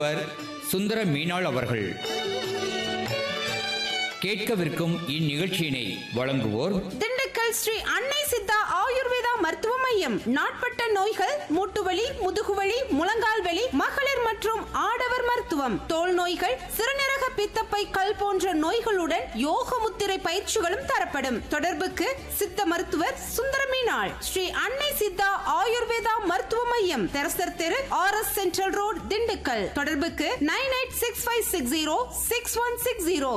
அவர் சுந்தர மீனாள் அவர்கள் கேட்கவிருக்கும் இந்நிகழ்ச்சியினை வழங்குவோர் திண்டுக்கல் ஸ்ரீ அன்னை சித்தா ஆயுர்வேதா மருத்துவ மையம் நாட்பட்ட நோய்கள் மூட்டுவலி முதுகுவலி முழங்கால் வலி மகளிர் மற்றும் ஆடவர் மருத்துவம் தோல் நோய்கள் சிறுநீரக பித்தப்பை கல் போன்ற நோய்களுடன் யோக முத்திரை பயிற்சிகளும் தரப்படும் தொடர்புக்கு சித்த மருத்துவர் சுந்தரமீனாள் ஸ்ரீ அன்னை சித்தா ஆயுர்வேதா மருத்துவ மையம் தெரசர் தெரு R S central road Dindigul தொடர்புக்கு nine eight six five six zero six one six zero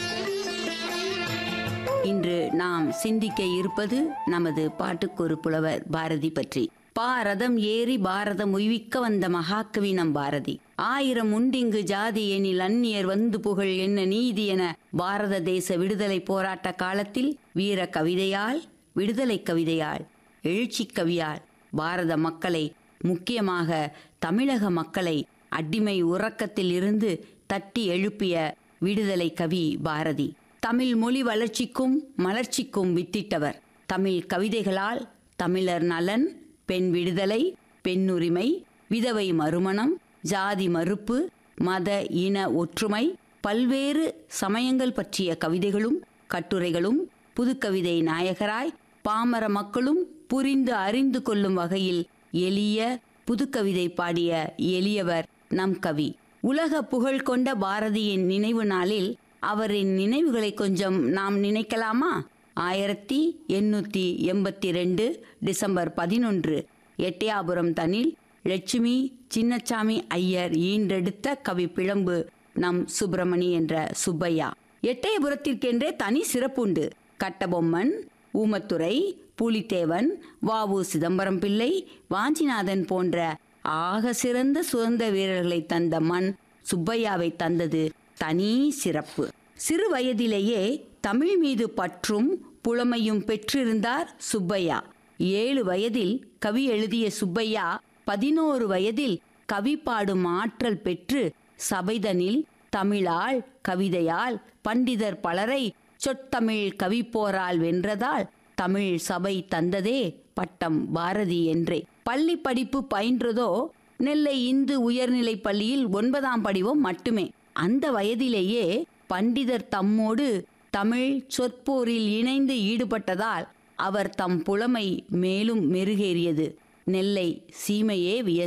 இன்று நாம் சிந்திக்க இருப்பது நமது பாட்டுக்கொரு புலவர் பாரதி பற்றி பாரதம் ஏறி பாரதம் உய்விக்க வந்த மகாகவி நம் பாரதி ஆயிரம் உண்டிங்கு ஜாதி எனில் அந்நியர் வந்து புகழ் என்ன நீதி என பாரத தேச விடுதலை போராட்ட காலத்தில் வீர கவிதையால் விடுதலை கவிதையால் எழுச்சி கவியால் பாரத மக்களை முக்கியமாக தமிழக மக்களை அடிமை உறக்கத்தில் இருந்து தட்டி எழுப்பிய விடுதலை கவி பாரதி தமிழ் மொழி வளர்ச்சிக்கும் மலர்ச்சிக்கும் வித்திட்டவர் தமிழ் கவிதைகளால் தமிழர் நலன் பெண் விடுதலை பெண்ணுரிமை விதவை மறுமணம் ஜாதி மறுப்பு மத இன ஒற்றுமை பல்வேறு சமயங்கள் பற்றிய கவிதைகளும் கட்டுரைகளும் புதுக்கவிதை நாயகராய் பாமர மக்களும் புரிந்து அறிந்து கொள்ளும் வகையில் எளிய புதுக்கவிதை பாடிய எளியவர் நம் கவி உலக புகழ் கொண்ட பாரதியின் நினைவு நாளில் அவரின் நினைவுகளை கொஞ்சம் நாம் நினைக்கலாமா ஆயிரத்தி எண்ணூத்தி எண்பத்தி ரெண்டு டிசம்பர் பதினொன்று எட்டயாபுரம் தனில் லட்சுமி சின்னச்சாமி ஐயர் ஈன்றெடுத்த கவி பிழம்பு நம் சுப்பிரமணி என்ற சுப்பையா எட்டயபுரத்திற்கென்றே தனி சிறப்புண்டு கட்டபொம்மன் ஊமத்துறை பூலித்தேவன் வாவு சிதம்பரம் பிள்ளை வாஞ்சிநாதன் போன்ற ஆக சிறந்த சுதந்திர வீரர்களை தந்த மண் சுப்பையாவை தந்தது தனி சிறப்பு சிறு வயதிலேயே தமிழ் மீது பற்றும் புலமையும் பெற்றிருந்தார் சுப்பையா ஏழு வயதில் கவி எழுதிய சுப்பையா பதினோரு வயதில் கவி பாடும் ஆற்றல் பெற்று சபைதனில் தமிழால் கவிதையால் பண்டிதர் பலரை சொற்றமிழ் கவிப்போரால் வென்றதால் தமிழ் சபை தந்ததே பட்டம் பாரதி என்றே பள்ளி படிப்பு பயின்றதோ நெல்லை இந்து உயர்நிலைப் பள்ளியில் ஒன்பதாம் படிவம் மட்டுமே அந்த வயதிலேயே பண்டிதர் தம்மோடு தமிழ் சொற்போரில் இணைந்து ஈடுபட்டதால் அவர் தம் புலமை மேலும் மெருகேறியது நெல்லை சீமையே வியந்தது